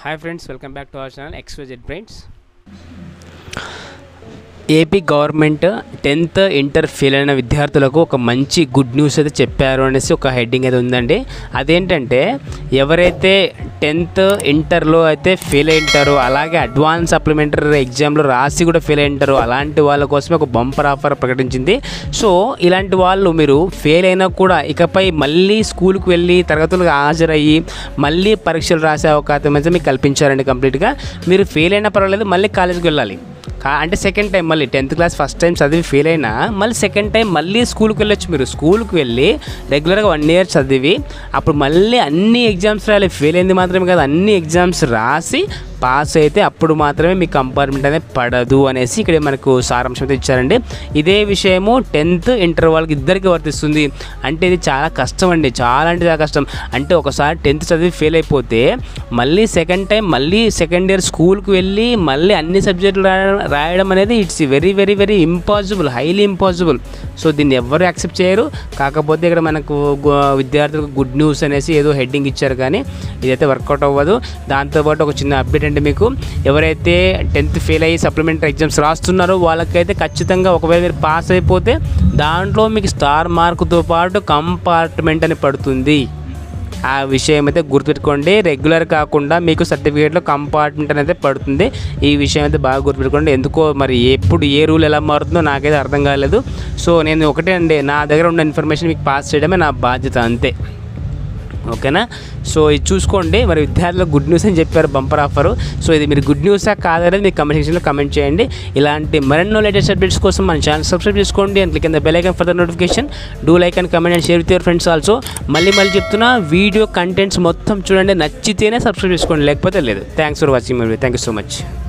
hi friends welcome back to our channel XYZ friends AP government tenth inter fail అయిన విద్యార్థులకు ఒక మంచి good news అయితే చెప్పారు అనేసి ఒక హెడ్డింగ్ అయితే ఉందండి అదేంటంటే ఎవరైతే టెన్త్ ఇంటర్లో అయితే ఫెయిల్ అయింటారో అలాగే అడ్వాన్స్ సప్లిమెంటరీ ఎగ్జామ్లో రాసి కూడా ఫెయిల్ అయింటారో అలాంటి వాళ్ళ కోసమే ఒక బంపర్ ఆఫర్ ప్రకటించింది సో ఇలాంటి వాళ్ళు మీరు ఫెయిల్ అయినా కూడా ఇకపై మళ్ళీ స్కూల్కి వెళ్ళి తరగతులకు హాజరయ్యి మళ్ళీ పరీక్షలు రాసే అవకాశం అయితే మీకు కల్పించారండి కంప్లీట్గా మీరు ఫెయిల్ అయినా పర్వాలేదు మళ్ళీ కాలేజీకి వెళ్ళాలి కా అంటే సెకండ్ టైం మళ్ళీ టెన్త్ క్లాస్ ఫస్ట్ టైం చదివి ఫెయిల్ అయినా మళ్ళీ సెకండ్ టైం మళ్ళీ స్కూల్కి వెళ్ళొచ్చు మీరు స్కూల్కి వెళ్ళి రెగ్యులర్గా వన్ ఇయర్ చదివి అప్పుడు మళ్ళీ అన్ని ఎగ్జామ్స్ రాయాలి ఫెయిల్ అయింది మాత్రమే కాదు అన్ని ఎగ్జామ్స్ రాసి పాస్ అయితే అప్పుడు మాత్రమే మీ కంపార్ట్మెంట్ అనేది పడదు అనేసి ఇక్కడ మనకు సారాంశం అయితే ఇచ్చారండి ఇదే విషయము టెన్త్ ఇంటర్ వాళ్ళకి ఇద్దరికి వర్తిస్తుంది అంటే ఇది చాలా కష్టం అండి చాలా అంటే చాలా కష్టం అంటే ఒకసారి టెన్త్ చదివి ఫెయిల్ అయిపోతే మళ్ళీ సెకండ్ టైం మళ్ళీ సెకండ్ ఇయర్ స్కూల్కి వెళ్ళి మళ్ళీ అన్ని సబ్జెక్టులు రాయడం రాయడం అనేది it's very very very impossible highly impossible so దీన్ని ఎవరు యాక్సెప్ట్ చేయరు కాకపోతే ఇక్కడ మనకు గు- విద్యార్థులకు గుడ్ న్యూస్ అనేసి ఏదో హెడ్డింగ్ ఇచ్చారు కానీ ఇదైతే వర్కౌట్ అవ్వదు దాంతోపాటు ఒక చిన్న అప్డేట్ అంటే మీకు ఎవరైతే టెన్త్ ఫెయిల్ అయ్యి సప్లిమెంటరీ ఎగ్జామ్స్ రాస్తున్నారో వాళ్ళకైతే ఖచ్చితంగా ఒకవేళ మీరు పాస్ అయిపోతే దాంట్లో మీకు స్టార్ మార్కుతో పాటు కంపార్ట్మెంట్ అని పడుతుంది ఆ విషయం అయితే గుర్తుపెట్టుకోండి రెగ్యులర్ కాకుండా మీకు సర్టిఫికేట్లో కంపార్ట్మెంట్ అనేది పడుతుంది ఈ విషయం అయితే బాగా గుర్తుపెట్టుకోండి ఎందుకో మరి ఎప్పుడు ఏ రూల్ ఎలా మారుతుందో నాకైతే అర్థం కాలేదు సో నేను ఒకటే అండి నా దగ్గర ఉన్న ఇన్ఫర్మేషన్ మీకు పాస్ చేయడమే నా బాధ్యత అంతే ఓకేనా సో ఇది చూసుకోండి మరి విద్యార్థులకు గుడ్ న్యూస్ అని చెప్పారు బంపర్ ఆఫర్ సో ఇది మీరు గుడ్ న్యూసా కాదనేది మీకు కమెంట్ సెక్షన్లో కమెంట్ చేయండి ఇలాంటి మరెన్నో లేటెస్ట్ అప్డేట్స్ కోసం మన ఛానల్ సబ్స్క్రైబ్ చేసుకోండి and click bell icon for the notification do like and comment and share with your friends also మళ్ళీ మళ్ళీ చెప్తున్నా వీడియో కంటెంట్స్ మొత్తం చూడండి నచ్చితేనే సబ్స్క్రైబ్ చేసుకోండి లేకపోతే లేదు thanks for watching my thank you so much